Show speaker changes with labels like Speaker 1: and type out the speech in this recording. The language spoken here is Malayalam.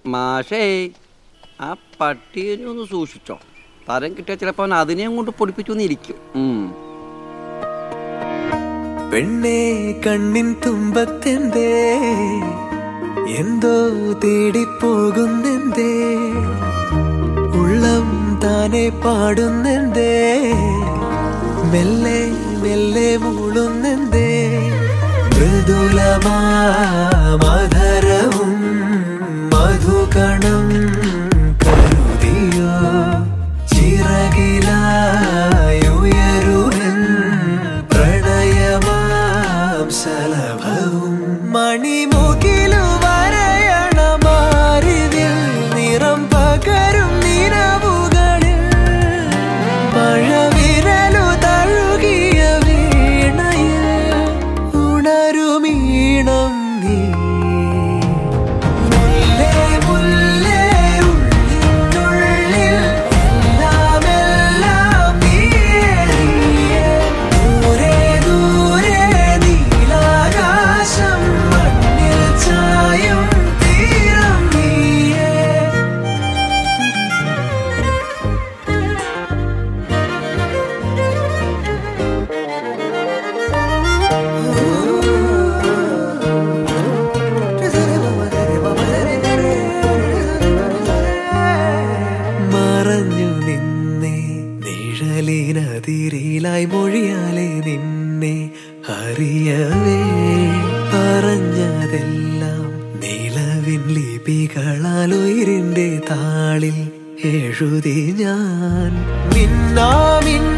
Speaker 1: മാഷേ ആ പട്ടിയെ ഒന്ന് സൂക്ഷിച്ചോ തരം കിട്ടിയാൽ ചിലപ്പോൾ അവൻ അതിനെയും കൊണ്ട് പൊടിപ്പിച്ചു എന്നിരിക്കും ഉം.
Speaker 2: പെണ്ണേ കണ്ണിൻ തുമ്പത്തെന്തേ എന്തോ തേടിപ്പോകുന്നെന്തേ ഉള്ളം താനെ പാടുന്നെന്തേ മെല്ലെ മെല്ലെ മൂളുന്നെന്തേ മൃദുലമാധരവും മധുകണം കരുതിയോ ചിറകിലായുയരുവൻ പ്രണയമാം ശലഭവും മണിമുകിലു വരയണമാരിതിൽ നിറം പകരും നിലവുകളിൽ മഴവിരലു തഴുകിയ വീണയിൽ ഉണരുമീണം നീ മുല്ലേ മുല്ലേ ഉള്ളിനുള്ളിൽ എല്ലാം എല്ലാം നീയേ നീയേ ദൂരെ ദൂരെ നീലാകാശം മണ്ണിൽ ചായും തീരം നീയേ മറഞ്ഞു നിന്നെ നിഴലിനതിരിലായി മൊഴിയാലെ നിന്നെ അറിയവേ പറഞ്ഞതെല്ലാം നിലവിൻ ലിപികളാൽ ഉയരിന്റെ താളിൽ എഴുതി ഞാൻ മിന്നാമിൻ